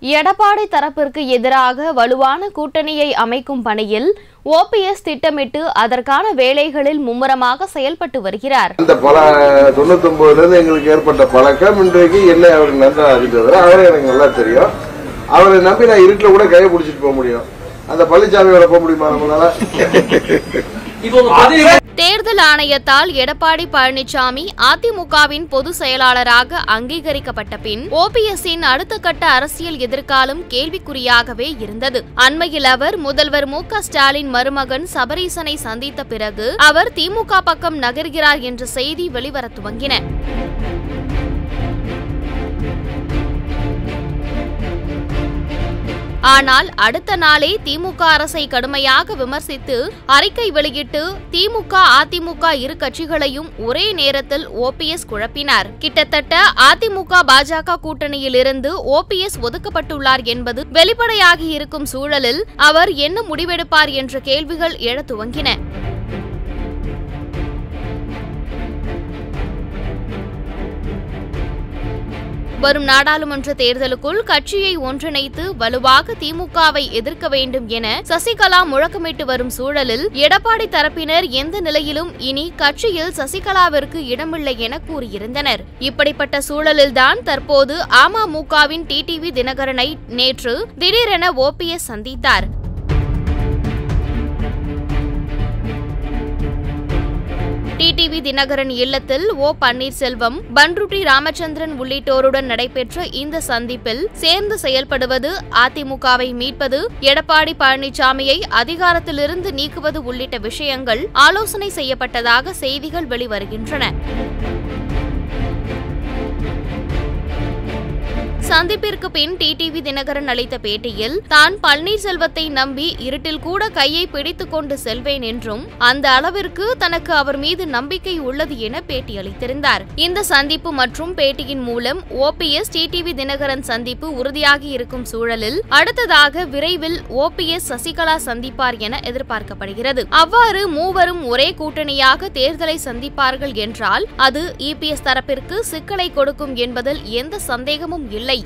எடப்பாடி தரப்பிற்கு எதிராக வலுவான கூட்டணியை அமைக்கும் பணியில் ஓபிஎஸ் திட்டமிட்டு அதற்கான வேலைகளில் மும்முரமாக செயல்பட்டு வருகிறார் அந்த பல தொண்ணூத்தொன்பதுல இருந்து எங்களுக்கு ஏற்பட்ட பழக்கம் இன்றைக்கு என்ன அவருக்கு நன்றா அறிந்தது அவரே எனக்கு நல்லா தெரியும் அவரை நம்பி நான் இருட்டில் கூட கையை பிடிச்சிட்டு போக முடியும் அந்த பழனிசாமியோட போக முடியுமா நம்மளால தேர்தல் ஆணையத்தால் எடப்பாடி பழனிசாமி அதிமுகவின் பொதுச் செயலாளராக அங்கீகரிக்கப்பட்ட பின் ஓபிஎஸ்ஸின் அடுத்த கட்ட அரசியல் எதிர்காலம் கேள்விக்குறியாகவே இருந்தது அண்மையில் அவர் முதல்வர் மு க ஸ்டாலின் மருமகன் சபரீசனை சந்தித்த பிறகு அவர் திமுக பக்கம் நகர்கிறார் என்ற செய்தி வெளிவர துவங்கின ஆனால் அடுத்த நாளே திமுக அரசை கடுமையாக விமர்சித்து அறிக்கை வெளியிட்டு திமுக அதிமுக இரு கட்சிகளையும் ஒரே நேரத்தில் ஓபிஎஸ் குழப்பினார் கிட்டத்தட்ட அதிமுக பாஜக கூட்டணியிலிருந்து ஓபிஎஸ் ஒதுக்கப்பட்டுள்ளார் என்பது வெளிப்படையாகி இருக்கும் சூழலில் அவர் என்ன முடிவெடுப்பார் என்ற கேள்விகள் எழத் துவங்கின வரும் நாடாளுமன்ற தேர்தலுக்குள் கட்சியை ஒன்றிணைத்து வலுவாக திமுகவை எதிர்க்க வேண்டும் என சசிகலா முழக்கமிட்டு வரும் சூழலில் எடப்பாடி தரப்பினர் எந்த நிலையிலும் இனி கட்சியில் சசிகலாவிற்கு இடமில்லை என கூறியிருந்தனர் இப்படிப்பட்ட சூழலில்தான் தற்போது அமமுகவின் டிடிவி தினகரனை நேற்று திடீரென ஓபிஎஸ் சந்தித்தார் டிடிவி தினகரன் இல்லத்தில் ஓ பன்னீர்செல்வம் பன்ருட்டி ராமச்சந்திரன் உள்ளிட்டோருடன் நடைபெற்ற இந்த சந்திப்பில் சேர்ந்து செயல்படுவது அதிமுகவை மீட்பது எடப்பாடி பழனிசாமியை அதிகாரத்திலிருந்து நீக்குவது உள்ளிட்ட விஷயங்கள் ஆலோசனை செய்யப்பட்டதாக செய்திகள் வெளிவருகின்றன சந்திப்பிற்கு பின் டிடிவி தினகரன் அளித்த பேட்டியில் தான் பன்னீர்செல்வத்தை நம்பி இருட்டில் கூட கையை பிடித்துக் கொண்டு செல்வேன் என்றும் அந்த அளவிற்கு தனக்கு அவர் மீது நம்பிக்கை உள்ளது என பேட்டியளித்திருந்தார் இந்த சந்திப்பு மற்றும் பேட்டியின் மூலம் ஓபிஎஸ் டிடிவி தினகரன் சந்திப்பு உறுதியாகி இருக்கும் சூழலில் அடுத்ததாக விரைவில் ஓபிஎஸ் சசிகலா சந்திப்பார் என எதிர்பார்க்கப்படுகிறது அவ்வாறு மூவரும் ஒரே கூட்டணியாக தேர்தலை சந்திப்பார்கள் என்றால் அது இபிஎஸ் தரப்பிற்கு சிக்கலை கொடுக்கும் என்பதில் எந்த சந்தேகமும் இல்லை